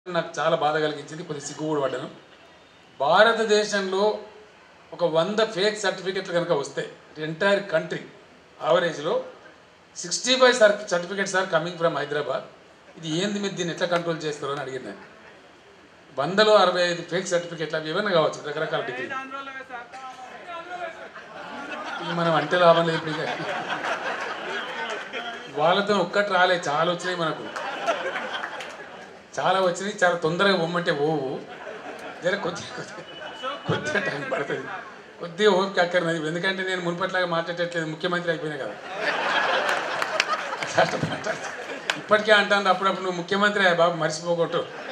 నాకు చాలా బాధ కలిగించింది కొద్దిగా సిగ్గు కూడా పడ్డాను భారతదేశంలో ఒక వంద ఫేక్ సర్టిఫికెట్లు కనుక వస్తే ఎంటైర్ కంట్రీ యావరేజ్లో sixty five sir certificates are coming from Hyderabad ఇది ఏంది మీరు దీన్ని ఎట్లా కంట్రోల్ చేస్తారో అని అడిగింది నేను వందలో అరవై ఐదు ఫేక్ సర్టిఫికెట్లు అవి ఏమైనా కావచ్చు రకరకాల డిగ్రీ ఇవి మనం అంటే లాభం లేదు ఇప్పుడు ఇక. వాళ్ళతో ఒక్కటి రాలే చాలా వచ్చినాయి మనకు చాలా వచ్చినాయి చాలా తొందరగా పొమ్మంటే పోవు జర కొద్దిగా కొద్దిగా కొద్దిగా టైం పడుతుంది కొద్దిగా ఓపిక అక్కర్నది ఎందుకంటే నేను మునుపట్లాగా మాట్లాడట్లేదు ముఖ్యమంత్రి అయిపోయినా కదా అట్లా మాట్లాడుతా. ఇప్పటికే అంటాను అప్పుడప్పుడు నువ్వు ముఖ్యమంత్రి అయ్యా బాబు మర్చిపోకూడదు